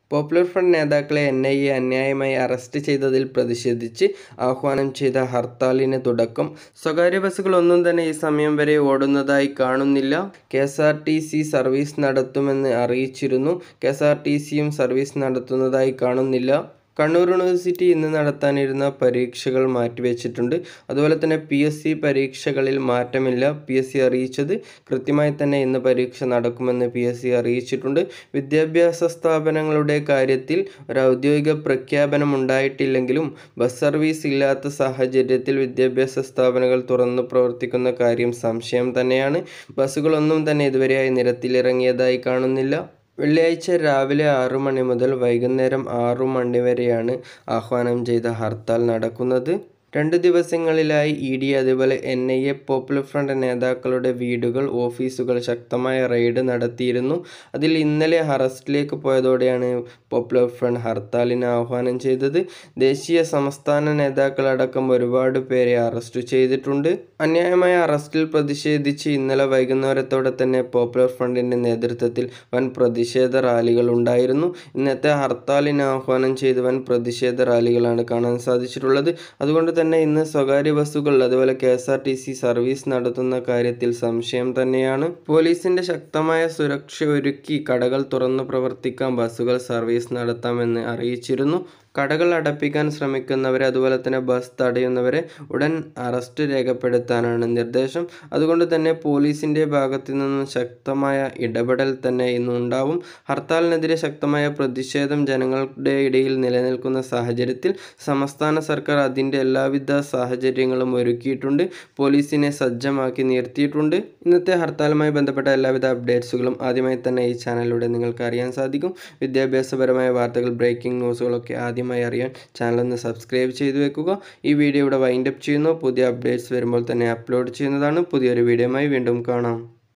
popular Front നേതാക്കളെ N I A അന്യായമായി arrest ചെയ്തതിൽ പ്രതിഷേധിച്ച് ആഹ്വാനം ചെയ്ത ഹർത്താലിന് തുടക്കം സ്വകാര്യ ബസ്സുകളൊന്നും തന്നെ ഈ സമയം വരെ ഓടുന്നതായി കാണുന്നില്ല K S R T C service നടത്തുമെന്ന് അറിയിച്ചിരുന്നു കെ എസ് ആർ ടി സിയും സർവീസ് നടത്തുന്നതായി കാണുന്നില്ല കണ്ണൂർ യൂണിവേഴ്സിറ്റി ഇന്ന് നടത്താനിരുന്ന പരീക്ഷകൾ മാറ്റിവെച്ചിട്ടുണ്ട് അതുപോലെ തന്നെ പി എസ് സി പരീക്ഷകളിൽ മാറ്റമില്ല പി എസ് സി അറിയിച്ചത് കൃത്യമായി തന്നെ ഇന്ന് പരീക്ഷ നടക്കുമെന്ന് പി എസ് സി അറിയിച്ചിട്ടുണ്ട് വിദ്യാഭ്യാസ സ്ഥാപനങ്ങളുടെ കാര്യത്തിൽ ഒരു ഔദ്യോഗിക പ്രഖ്യാപനം ഉണ്ടായിട്ടില്ലെങ്കിലും ബസ് സർവീസ് ഇല്ലാത്ത സാഹചര്യത്തിൽ വിദ്യാഭ്യാസ സ്ഥാപനങ്ങൾ തുറന്നു പ്രവർത്തിക്കുന്ന കാര്യം സംശയം തന്നെയാണ് ബസ്സുകളൊന്നും തന്നെ ഇതുവരെയായി നിരത്തിലിറങ്ങിയതായി കാണുന്നില്ല വെള്ളിയാഴ്ച രാവിലെ ആറു മണി മുതൽ വൈകുന്നേരം ആറു മണി വരെയാണ് ആഹ്വാനം ചെയ്ത ഹർത്താൽ നടക്കുന്നത് രണ്ട് ദിവസങ്ങളിലായി ഇ ഡി അതുപോലെ N I A Popular Front നേതാക്കളുടെ വീടുകൾ ഓഫീസുകൾ ശക്തമായ റെയ്ഡ് നടത്തിയിരുന്നു അതിൽ ഇന്നലെ അറസ്റ്റിലേക്ക് പോയതോടെയാണ് പോപ്പുലർ ഫ്രണ്ട് ഹർത്താലിന് ആഹ്വാനം ചെയ്തത് ദേശീയ സംസ്ഥാന നേതാക്കളടക്കം ഒരുപാട് പേരെ അറസ്റ്റ് ചെയ്തിട്ടുണ്ട് അന്യായമായ അറസ്റ്റിൽ പ്രതിഷേധിച്ച് ഇന്നലെ വൈകുന്നേരത്തോടെ തന്നെ പോപ്പുലർ ഫ്രണ്ടിൻ്റെ നേതൃത്വത്തിൽ വൻ പ്രതിഷേധ റാലികൾ ഉണ്ടായിരുന്നു ഇന്നത്തെ ഹർത്താലിന് ആഹ്വാനം ചെയ്ത് വൻ പ്രതിഷേധ റാലികളാണ് കാണാൻ സാധിച്ചിട്ടുള്ളത് അതുകൊണ്ട് തന്നെ ഇന്ന് സ്വകാര്യ ബസ്സുകൾ അതുപോലെ K S R T C service നടത്തുന്ന കാര്യത്തിൽ സംശയം തന്നെയാണ് പോലീസിന്റെ ശക്തമായ സുരക്ഷ ഒരുക്കി കടകൾ തുറന്നു പ്രവർത്തിക്കാൻ ബസ്സുകൾ സർവീസ് നടത്താമെന്ന് അറിയിച്ചിരുന്നു കടകൾ അടപ്പിക്കാൻ ശ്രമിക്കുന്നവരെ അതുപോലെ തന്നെ ബസ് തടയുന്നവരെ ഉടൻ അറസ്റ്റ് രേഖപ്പെടുത്താനാണ് നിർദ്ദേശം അതുകൊണ്ട് തന്നെ പോലീസിൻ്റെ ഭാഗത്തു നിന്നും ശക്തമായ ഇടപെടൽ തന്നെ ഇന്നുണ്ടാവും ഹർത്താലിനെതിരെ ശക്തമായ പ്രതിഷേധം ജനങ്ങളുടെ ഇടയിൽ നിലനിൽക്കുന്ന സാഹചര്യത്തിൽ സംസ്ഥാന സർക്കാർ അതിൻ്റെ എല്ലാവിധ സാഹചര്യങ്ങളും ഒരുക്കിയിട്ടുണ്ട് പോലീസിനെ സജ്ജമാക്കി നിർത്തിയിട്ടുണ്ട് ഇന്നത്തെ ഹർത്താലുമായി ബന്ധപ്പെട്ട എല്ലാവിധ അപ്ഡേറ്റ്സുകളും ആദ്യമായി തന്നെ ഈ ചാനലിലൂടെ നിങ്ങൾക്ക് അറിയാൻ സാധിക്കും വിദ്യാഭ്യാസപരമായ വാർത്തകൾ ബ്രേക്കിംഗ് ന്യൂസുകളൊക്കെ ആദ്യമായി അറിയാൻ ചാനൽ ഒന്ന് സബ്സ്ക്രൈബ് ചെയ്തു വെക്കുക ഈ വീഡിയോ ഇവിടെ വൈൻഡപ്പ് ചെയ്യുന്നു പുതിയ അപ്ഡേറ്റ്സ് വരുമ്പോൾ തന്നെ അപ്ലോഡ് ചെയ്യുന്നതാണ് പുതിയൊരു വീഡിയോയുമായി വീണ്ടും കാണാം